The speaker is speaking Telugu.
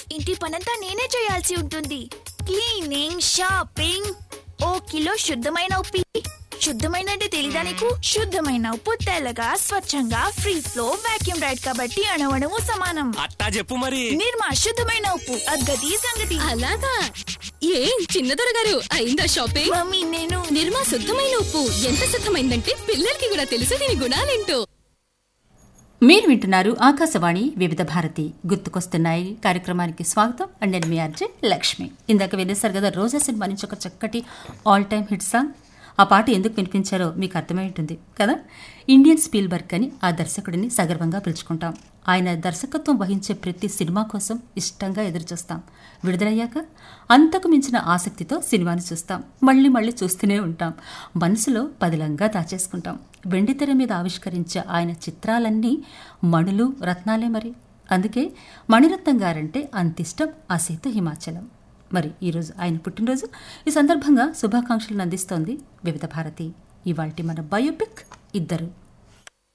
ఇంటి పనంతా నేనే చేయాల్సి ఉంటుంది క్లీనింగ్ షాపింగ్ ఓ కిలో శుద్ధమైన ఉప్పి శుద్ధమైన అంటే తెలీదా నీకు శుద్ధమైన ఉప్పు తెల్లగా స్వచ్ఛంగా ఫ్రీ ఫ్లో వాక్యూమ్ రైడ్ కాబట్టి అణవణము సమానం అట్టా చెప్పు మరి నిర్మా శుద్ధమైన ఉప్పు అగ్గది సంగతి అలాగా ఏం చిన్నదొర గారు అయిందా షాపింగ్ మమ్మీ నేను నిర్మా శుద్ధమైన ఉప్పు ఎంత శుద్ధమైందంటే పిల్లలకి కూడా తెలుసు దీని గుణాలేంటో మీరు వింటున్నారు ఆకాశవాణి వివిధ భారతి గుర్తుకొస్తున్నాయి కార్యక్రమానికి స్వాగతం అండ్ నేను మీ అర్జున్ లక్ష్మి ఇందాక వినేశారు కదా రోజా సినిమా నుంచి ఒక చక్కటి ఆల్ టైమ్ హిట్ సాంగ్ ఆ పాట ఎందుకు వినిపించారో మీకు అర్థమై ఉంటుంది కదా ఇండియన్ స్పీల్బర్గ్ అని ఆ దర్శకుడిని సగర్వంగా పిలుచుకుంటాం ఆయన దర్శకత్వం వహించే ప్రతి సినిమా కోసం ఇష్టంగా ఎదురుచూస్తాం విడుదలయ్యాక అంతకు మించిన ఆసక్తితో సినిమాని చూస్తాం మళ్ళీ మళ్ళీ చూస్తూనే ఉంటాం మనసులో పదిలంగా దాచేసుకుంటాం వెండితెర మీద ఆవిష్కరించే ఆయన చిత్రాలన్నీ మణులు రత్నాలే మరి అందుకే మణిరత్నం గారంటే అంతిష్టం ఆ సీత హిమాచలం మరి ఈరోజు ఆయన పుట్టినరోజు ఈ సందర్భంగా శుభాకాంక్షలను అందిస్తోంది వివిధ భారతి ఇవాల్టి మన బయోపిక్ ఇద్దరు